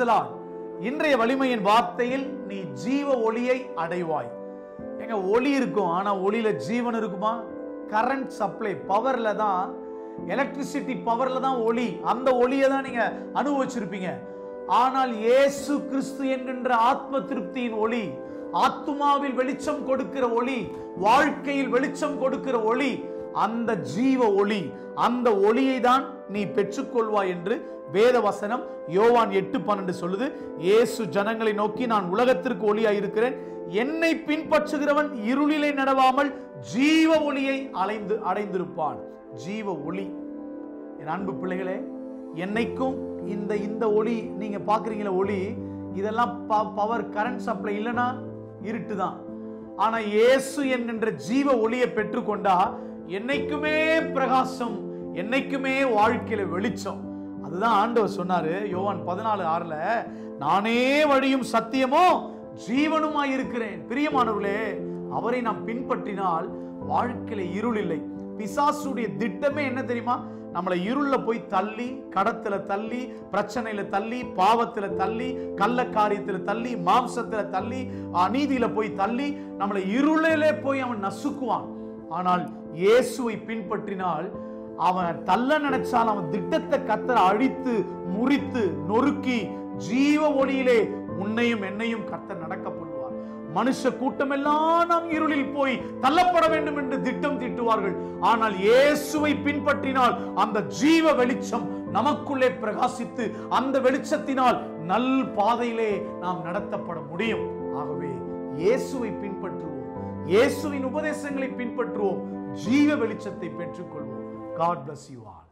praise the Lord இன்றைய வலிமையின் வார்த்தையில் நீ ஜீவ ஒளியை அடைவாய் எங்க ஒளி இருக்கும் ஆனா ஒளியில ஜீவன் இருக்குமா கரண்ட் சப்ளை பவர்ல தான் எலக்ட்ரிசிட்டி பவர்ல தான் ஒளி அந்த ஒளியை தான் நீங்க அனுபவிச்சிருப்பீங்க ஆனால் இயேசு கிறிஸ்து என்கின்ற ஆத்ம திருப்தியின் ஒளி ஆத்துமாவில் வெளிச்சம் கொடுக்கிற ஒளி வாழ்க்கையில் வெளிச்சம் கொடுக்கிற ஒளி அந்த ஜீவ ஒளி அந்த ஒளியை தான் நீ பெற்றுக்கொள்வாய் என்று வேத வசனம் யோவான் எட்டு பன்னெண்டு சொல்லுது இயேசு ஜனங்களை நோக்கி நான் உலகத்திற்கு ஒளியாய் இருக்கிறேன் என்னை பின்பற்றுகிறவன் இருளிலே நடவாமல் ஜீவ ஒளியை அலைந்து அடைந்திருப்பான் ஜீவ ஒளி என் அன்பு பிள்ளைகளே என்னைக்கும் இந்த இந்த ஒளி நீங்க பாக்குறீங்களா ஒளி இதெல்லாம் பவர் கரண்ட் சப்ளை இல்லைன்னா இருட்டு தான் ஆனா இயேசு என்கின்ற ஜீவ ஒளியை பெற்றுக்கொண்டா என்னைக்குமே பிரகாசம் என்னைக்குமே வாழ்க்கையில வெளிச்சம் அதுதான் ஆண்டவர் சொன்னாரு யோவான் பதினாலு ஆறுல நானே வழியும் சத்தியமோ ஜீவனுமாய் இருக்கிறேன் பிரியமானவர்களே அவரை நாம் பின்பற்றினால் வாழ்க்கையில இருள் இல்லை பிசாசுடைய திட்டமே என்ன தெரியுமா நம்மளை இருள்ல போய் தள்ளி கடத்துல தள்ளி பிரச்சனையில தள்ளி பாவத்துல தள்ளி கள்ள காரியத்துல தள்ளி மாம்சத்துல தள்ளி அநீதியில போய் தள்ளி நம்மளை இருளிலே போய் அவன் நசுக்குவான் ஆனால் இயேசுவை பின்பற்றினால் அவன் தள்ள நினைச்சால் அவன் திட்டத்தை கத்தர அழித்து முறித்து நொறுக்கி ஜீவ ஒளியிலே உன்னையும் என்னையும் கர்த்தர் நடக்க பண்ணுவார் மனுஷ கூட்டம் எல்லாம் நாம் இருளில் போய் தள்ளப்பட வேண்டும் என்று திட்டம் தீட்டுவார்கள் ஆனால் இயேசுவை பின்பற்றினால் அந்த ஜீவ வெளிச்சம் நமக்குள்ளே பிரகாசித்து அந்த வெளிச்சத்தினால் நல் பாதையிலே நாம் நடத்தப்பட முடியும் ஆகவே இயேசுவை பின்பற்றுவோம் இயேசுவின் உபதேசங்களை பின்பற்றுவோம் ஜீவ வெளிச்சத்தை பெற்றுக்கொள்வோம் காட் bless you all